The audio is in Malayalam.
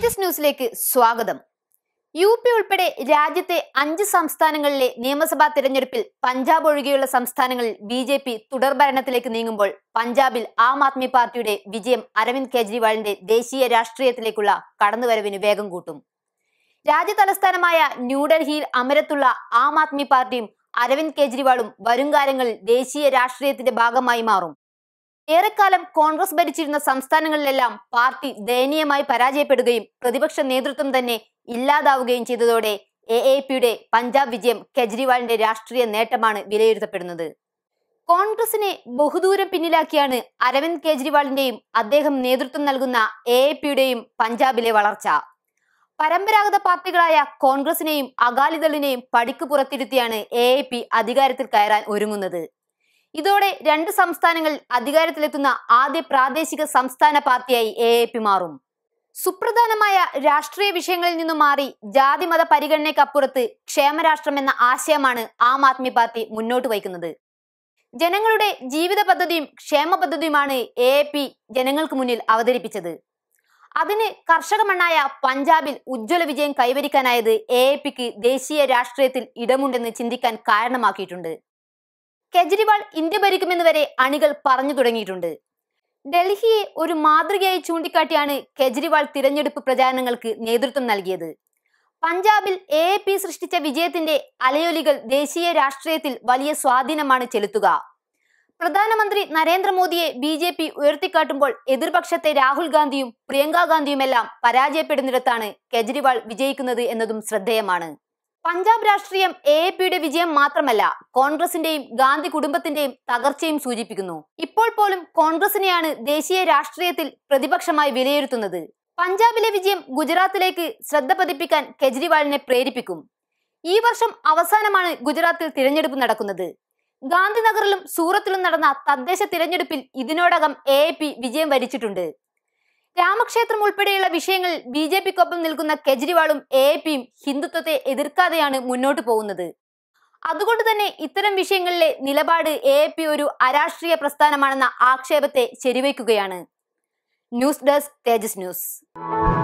തേജസ് ന്യൂസിലേക്ക് സ്വാഗതം യു പി ഉൾപ്പെടെ രാജ്യത്തെ അഞ്ച് സംസ്ഥാനങ്ങളിലെ നിയമസഭാ തിരഞ്ഞെടുപ്പിൽ പഞ്ചാബ് ഒഴികെയുള്ള സംസ്ഥാനങ്ങളിൽ ബി ജെ പി തുടർഭരണത്തിലേക്ക് നീങ്ങുമ്പോൾ പഞ്ചാബിൽ ആം ആദ്മി പാർട്ടിയുടെ വിജയം അരവിന്ദ് കെജ്രിവാളിന്റെ ദേശീയ രാഷ്ട്രീയത്തിലേക്കുള്ള കടന്നുവരവിന് വേഗം കൂട്ടും രാജ്യ തലസ്ഥാനമായ ന്യൂഡൽഹിയിൽ അമരത്തുള്ള ആം ആദ്മി പാർട്ടിയും അരവിന്ദ് കെജ്രിവാളും വരുംകാലങ്ങളിൽ ദേശീയ രാഷ്ട്രീയത്തിന്റെ ഭാഗമായി മാറും ഏറെക്കാലം കോൺഗ്രസ് ഭരിച്ചിരുന്ന സംസ്ഥാനങ്ങളിലെല്ലാം പാർട്ടി ദയനീയമായി പരാജയപ്പെടുകയും പ്രതിപക്ഷ നേതൃത്വം തന്നെ ഇല്ലാതാവുകയും ചെയ്തതോടെ എ എ പിയുടെ പഞ്ചാബ് വിജയം കെജ്രിവാളിന്റെ രാഷ്ട്രീയ നേട്ടമാണ് വിലയിരുത്തപ്പെടുന്നത് കോൺഗ്രസിനെ ബഹുദൂരം പിന്നിലാക്കിയാണ് അരവിന്ദ് കെജ്രിവാളിന്റെയും അദ്ദേഹം നേതൃത്വം നൽകുന്ന എ എ പിയുടെയും പഞ്ചാബിലെ വളർച്ച പരമ്പരാഗത പാർട്ടികളായ കോൺഗ്രസിനെയും അകാലിദളിനെയും പടിക്ക് പുറത്തിരുത്തിയാണ് എ എ പി അധികാരത്തിൽ കയറാൻ ഒരുങ്ങുന്നത് ഇതോടെ രണ്ട് സംസ്ഥാനങ്ങളിൽ അധികാരത്തിലെത്തുന്ന ആദ്യ പ്രാദേശിക സംസ്ഥാന പാർട്ടിയായി എ എ പി മാറും സുപ്രധാനമായ രാഷ്ട്രീയ വിഷയങ്ങളിൽ നിന്നും മാറി ജാതിമത പരിഗണനയ്ക്കപ്പുറത്ത് ക്ഷേമരാഷ്ട്രം എന്ന ആശയമാണ് ആം ആദ്മി പാർട്ടി മുന്നോട്ട് വയ്ക്കുന്നത് ജനങ്ങളുടെ ജീവിത പദ്ധതിയും ക്ഷേമ പദ്ധതിയുമാണ് എ എ പി ജനങ്ങൾക്ക് മുന്നിൽ അവതരിപ്പിച്ചത് അതിന് കർഷക മണ്ണായ പഞ്ചാബിൽ ഉജ്ജ്വല വിജയം കൈവരിക്കാനായത് എ എ പിക്ക് ദേശീയ രാഷ്ട്രീയത്തിൽ ഇടമുണ്ടെന്ന് ചിന്തിക്കാൻ കാരണമാക്കിയിട്ടുണ്ട് കെജ്രിവാൾ ഇന്ത്യ ഭരിക്കുമെന്ന് വരെ അണികൾ പറഞ്ഞു തുടങ്ങിയിട്ടുണ്ട് ഡൽഹിയെ ഒരു മാതൃകയായി ചൂണ്ടിക്കാട്ടിയാണ് കെജ്രിവാൾ തിരഞ്ഞെടുപ്പ് പ്രചാരണങ്ങൾക്ക് നേതൃത്വം നൽകിയത് പഞ്ചാബിൽ എ എ പി സൃഷ്ടിച്ച വിജയത്തിന്റെ അലയൊലികൾ ദേശീയ രാഷ്ട്രീയത്തിൽ വലിയ സ്വാധീനമാണ് ചെലുത്തുക പ്രധാനമന്ത്രി നരേന്ദ്രമോദിയെ ബി ജെ പി ഉയർത്തിക്കാട്ടുമ്പോൾ എതിർപക്ഷത്തെ രാഹുൽ ഗാന്ധിയും പ്രിയങ്ക ഗാന്ധിയുമെല്ലാം പരാജയപ്പെടുന്നിടത്താണ് കെജ്രിവാൾ വിജയിക്കുന്നത് എന്നതും ശ്രദ്ധേയമാണ് പഞ്ചാബ് രാഷ്ട്രീയം എ എ പിയുടെ വിജയം മാത്രമല്ല കോൺഗ്രസിന്റെയും ഗാന്ധി കുടുംബത്തിന്റെയും തകർച്ചയും സൂചിപ്പിക്കുന്നു ഇപ്പോൾ പോലും കോൺഗ്രസിനെയാണ് ദേശീയ രാഷ്ട്രീയത്തിൽ പ്രതിപക്ഷമായി വിലയിരുത്തുന്നത് പഞ്ചാബിലെ വിജയം ഗുജറാത്തിലേക്ക് ശ്രദ്ധ പതിപ്പിക്കാൻ കെജ്രിവാളിനെ പ്രേരിപ്പിക്കും ഈ വർഷം അവസാനമാണ് ഗുജറാത്തിൽ തിരഞ്ഞെടുപ്പ് നടക്കുന്നത് ഗാന്ധിനഗറിലും സൂറത്തിലും നടന്ന തദ്ദേശ തിരഞ്ഞെടുപ്പിൽ ഇതിനോടകം എ എ പി വിജയം വരിച്ചിട്ടുണ്ട് രാമക്ഷേത്രം ഉൾപ്പെടെയുള്ള വിഷയങ്ങളിൽ ബി ജെ പിക്കൊപ്പം നിൽക്കുന്ന കെജ്രിവാളും എ എ പിയും ഹിന്ദുത്വത്തെ എതിർക്കാതെയാണ് മുന്നോട്ട് പോകുന്നത് അതുകൊണ്ട് തന്നെ ഇത്തരം വിഷയങ്ങളിലെ നിലപാട് എ എ പി ഒരു അരാഷ്ട്രീയ പ്രസ്ഥാനമാണെന്ന ആക്ഷേപത്തെ ശരിവയ്ക്കുകയാണ് ന്യൂസ് ഡെസ്ക് തേജസ് ന്യൂസ്